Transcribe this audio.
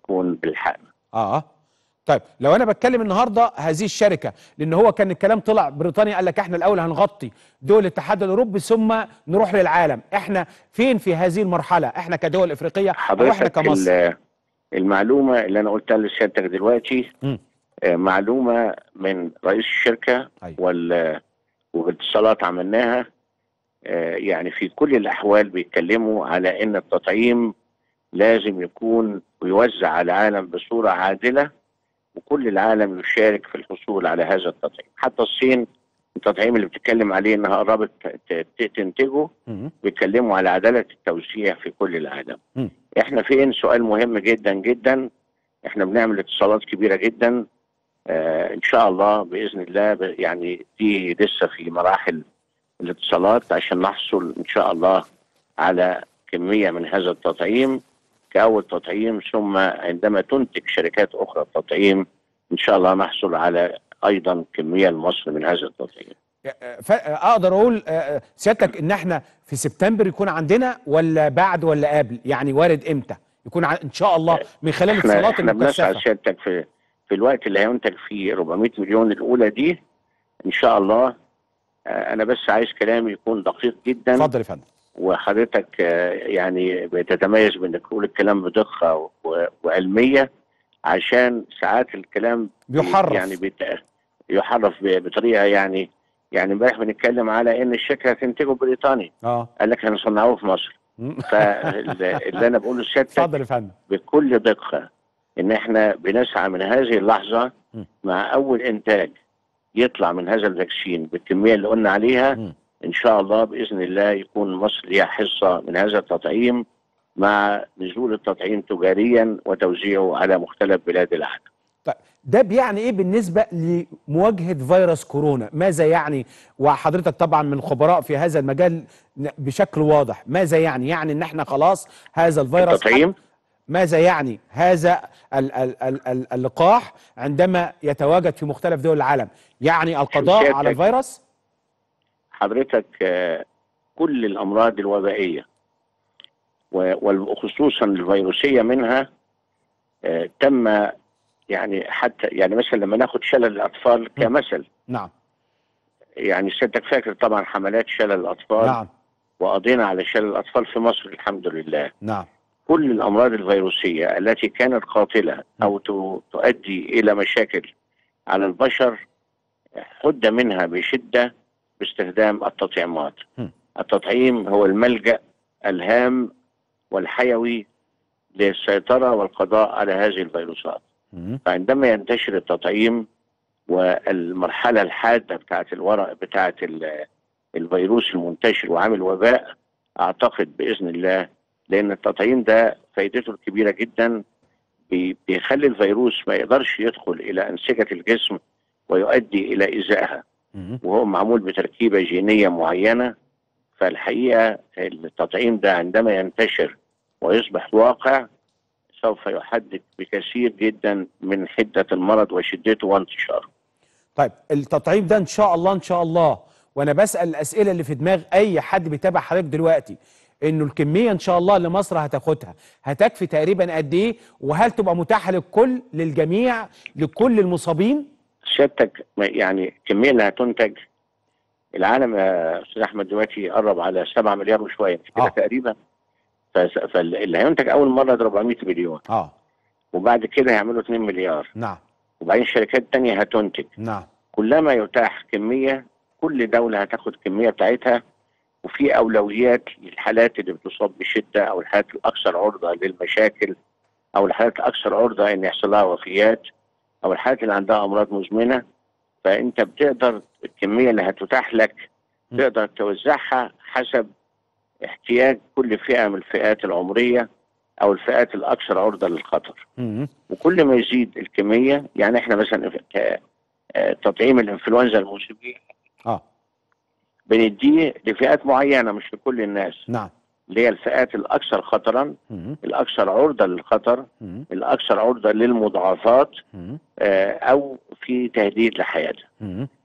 تكون بالحقن اه طيب لو انا بتكلم النهارده هذه الشركه لان هو كان الكلام طلع بريطانيا قال لك احنا الاول هنغطي دول الاتحاد الاوروبي ثم نروح للعالم احنا فين في هذه المرحله احنا كدول افريقيه او احنا حضرتك كمصر ال- المعلومه اللي انا قلتها لسيادتك دلوقتي مم. آه، معلومه من رئيس الشركه أيوة. وال واتصالات عملناها آه، يعني في كل الاحوال بيتكلموا على ان التطعيم لازم يكون ويوزع على العالم بصوره عادله وكل العالم يشارك في الحصول على هذا التطعيم حتى الصين التطعيم اللي بتتكلم عليه انها قربت ت- ت- تنتجه مم. بيتكلموا على عداله التوزيع في كل العالم مم. احنا فين سؤال مهم جدا جدا احنا بنعمل اتصالات كبيره جدا آه ان شاء الله باذن الله ب- يعني دي لسه في مراحل الاتصالات عشان نحصل ان شاء الله على كميه من هذا التطعيم كاول تطعيم ثم عندما تنتج شركات اخرى التطعيم ان شاء الله نحصل على ايضا كميه لمصر من هذا التطعيم ف- اقدر اقول آه، سيادتك ان احنا في سبتمبر يكون عندنا ولا بعد ولا قبل يعني وارد امتى يكون ع- ان شاء الله من خلال احنا الاتصالات احنا بنسعى المكثفه سيادتك في في الوقت اللي هينتج فيه 400 مليون الاولى دي ان شاء الله آه، انا بس عايز كلامي يكون دقيق جدا اتفضل يا فندم وحضرتك آه، يعني بتتميز بانك تقول الكلام بدقه و- وعلميه عشان ساعات الكلام بي- بيحرف. يعني بيت- يحرف ب- بطريقه يعني يعني امبارح بنتكلم على ان الشركه هتنتجه بريطانيا اه قال لك هنصنعوه في مصر مم. فاللي انا بقوله لسيادتك اتفضل يا فندم بكل دقة إن إحنا بنسعى من هذه اللحظة م. مع أول إنتاج يطلع من هذا الفاكسين بالكمية اللي قلنا عليها م. إن شاء الله بإذن الله يكون مصر ليها حصة من هذا التطعيم مع نزول التطعيم تجاريا وتوزيعه على مختلف بلاد العالم. طيب ده بيعني ايه بالنسبه لمواجهه فيروس كورونا ماذا يعني وحضرتك طبعا من خبراء في هذا المجال ن- بشكل واضح ماذا يعني يعني ان احنا خلاص هذا الفيروس التطعيم ماذا يعني هذا ال ال ال ال اللقاح عندما يتواجد في مختلف دول العالم يعني القضاء سيادتك- على الفيروس حضرتك آه، كل الأمراض الوبائية و- وخصوصا الفيروسية منها آه، تم يعني حتى يعني مثلا لما ناخد شلل الأطفال كمثل نعم يعني سيادتك فاكر طبعا حملات شلل الاطفال نعم وقضينا على شلل الاطفال في مصر الحمد لله نعم كل الامراض الفيروسيه التي كانت قاتله او ت- تؤدي الى مشاكل على البشر حد منها بشده باستخدام التطعيمات م. التطعيم هو الملجا الهام والحيوي للسيطره والقضاء على هذه الفيروسات مم. فعندما ينتشر التطعيم والمرحلة الحادة بتاعت الورق بتاعت ال- الفيروس المنتشر وعامل وباء أعتقد بإذن الله لأن التطعيم ده فايدته الكبيرة جدا بي- بيخلي الفيروس ما يقدرش يدخل إلى أنسجة الجسم ويؤدي إلى إيذائها مم. وهو معمول بتركيبة جينية معينة فالحقيقة التطعيم ده عندما ينتشر ويصبح واقع سوف يحدد بكثير جدا من حدة المرض وشدته وانتشاره طيب التطعيم ده ان شاء الله ان شاء الله وانا بسال الاسئله اللي في دماغ اي حد بيتابع حضرتك دلوقتي انه الكميه ان شاء الله اللي مصر هتاخدها هتكفي تقريبا قد ايه وهل تبقى متاحه للكل للجميع لكل المصابين سيادتك ما- يعني الكمية اللي هتنتج العالم يا أستاذ أحمد دلوقتي قرب على 7 مليار وشوية مش كده آه. تقريبا فس- فاللي هينتج أول مرة ده 400 مليون اه وبعد كده هيعملوا 2 مليار نعم وبعدين شركات تانية هتنتج نعم كلما يتاح كمية كل دولة هتاخد كمية بتاعتها وفي أولويات للحالات اللي بتصاب بشدة أو الحالات الأكثر عرضة للمشاكل أو الحالات الأكثر عرضة إن يحصل لها وفيات أو الحالات اللي عندها أمراض مزمنة فأنت بتقدر الكمية اللي هتتاح لك م. تقدر توزعها حسب احتياج كل فئة من الفئات العمرية أو الفئات الأكثر عرضة للخطر مم. وكل ما يزيد الكمية يعني احنا مثلا ك- آه، تطعيم الانفلونزا الموسمية اه بنديه لفئات معينة مش لكل الناس نعم اللي هي الفئات الأكثر خطرا مم. الأكثر عرضة للخطر مم. الأكثر عرضة للمضاعفات مم. آه، أو في تهديد لحياتها مم.